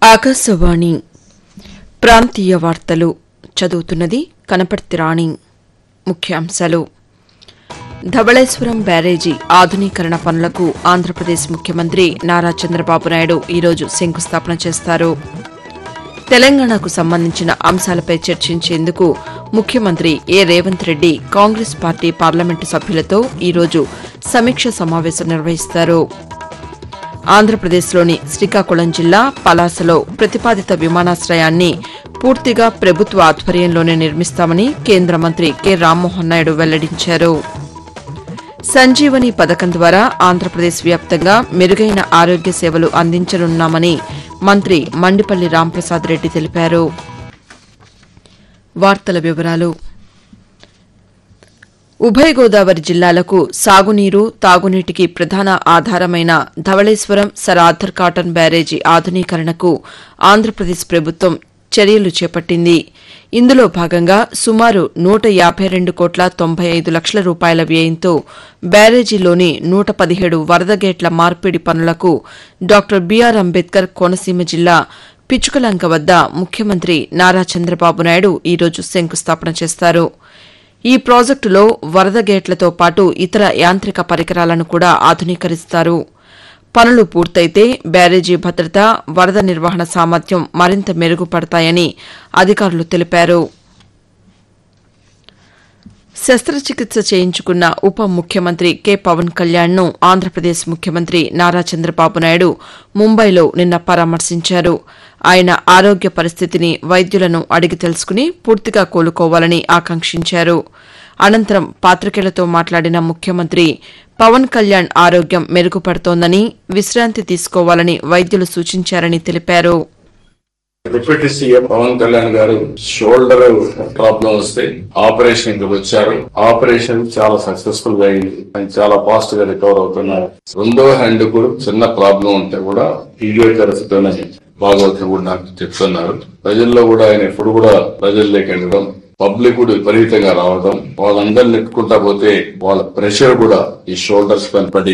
ఆకాశవాణి ప్రాంతీయ వార్తలు చదువుతున్నది కనపర్తి రాణి ముఖ్యాంశాలు ధవళేశ్వరం బ్యారేజీ ఆధునీకరణ పనులకు ఆంధ్రప్రదేశ్ ముఖ్యమంత్రి నారా చంద్రబాబు నాయుడు ఈరోజు శంకుస్థాపన చేస్తారు తెలంగాణకు సంబంధించిన అంశాలపై చర్చించేందుకు ముఖ్యమంత్రి A Revanth Reddy Congress party parliament సభ్యులతో ఈరోజు సమీక్ష సమావేశం నిర్వహిస్తారు ఆంధ్రప్రదేశ్లోని శ్రీకాకుళం జిల్లా పలాసలో ప్రతిపాదిత విమానాశ్రయాన్ని పూర్తిగా ప్రభుత్వ ఆధ్వర్యంలోనే నిర్మిస్తామని కేంద్ర మంత్రి కె రామ్మోహన్ నాయుడు వెల్లడించారు సంజీవని పథకం ద్వారా ఆంధ్రప్రదేశ్ వ్యాప్తంగా మెరుగైన ఆరోగ్య సేవలు అందించనున్నామని మంత్రి మండిపల్లి రాంప్రసాద్ రెడ్డి తెలిపారు వార్తల వివరాలు ఉభయ గోదావరి జిల్లాలకు సాగునీరు తాగునీటికి ప్రధాన ఆధారమైన ధవళేశ్వరం సర్ ఆర్థర్ కాటన్ బ్యారేజీ ఆధునీకరణకు ఆంధ్రప్రదేశ్ ప్రభుత్వం చర్యలు చేపట్టింది ఇందులో భాగంగా సుమారు నూట యాబై రెండు కోట్ల తొంభై ఐదు లక్షల రూపాయల వ్యయంతో బ్యారేజీలోని నూట పదిహేడు వరద గేట్ల మార్పిడి పనులకు డాక్టర్ బీఆర్ అంబేద్కర్ కోనసీమ జిల్లా పిచ్చుకలంక వద్ద ముఖ్యమంత్రి నారా చంద్రబాబు నాయుడు ఈరోజు శంకుస్థాపన చేస్తారు ఈ ప్రాజెక్టులో వరద గేట్లతో పాటు ఇతర యాంత్రిక పరికరాలను కూడా ఆధునీకరిస్తారు పనులు పూర్తయితే బ్యారేజీ భద్రత వరద నిర్వహణ సామర్థ్యం మరింత మెరుగుపడతాయని అధికారులు తెలిపారు శస్త్రచికిత్స చేయించుకున్న ఉప ముఖ్యమంత్రి కె పవన్ కళ్యాణ్ను ఆంధ్రప్రదేశ్ ముఖ్యమంత్రి నారా చంద్రబాబు నాయుడు ముంబైలో నిన్న పరామర్శించారు ఆయన ఆరోగ్య పరిస్థితిని వైద్యులను అడిగి తెలుసుకుని పూర్తిగా కోలుకోవాలని ఆకాంక్షించారు అనంతరం పాతికేయులతో మాట్లాడిన ముఖ్యమంత్రి పవన్ కళ్యాణ్ ఆరోగ్యం మెరుగుపడుతోందని విశ్రాంతి తీసుకోవాలని వైద్యులు సూచించారని తెలిపారు డిప్యూటీ సీఎం పవన్ కళ్యాణ్ గారు షోల్డర్ ప్రాబ్లం వస్తే ఆపరేషన్ కి వచ్చారు ఆపరేషన్ చాలా సక్సెస్ఫుల్ గా అయింది ఆయన చాలా ఫాస్ట్ గా రికవర్ అవుతున్నారు రెండో హ్యాండ్ కూడా చిన్న ప్రాబ్లం ఉంటే కూడా ఫిజియోథెరపీతోనే బాగవుతుంది కూడా నాకు చెప్తున్నారు ప్రజల్లో కూడా ఆయన ఎప్పుడు కూడా ప్రజల్లోకి వెళ్ళడం పబ్లిక్ కూడా విపరీతంగా రావడం వాళ్ళందరిని నెట్టుకుంటా పోతే వాళ్ళ ప్రెషర్ కూడా ఈ షోల్డర్స్ పైన పడి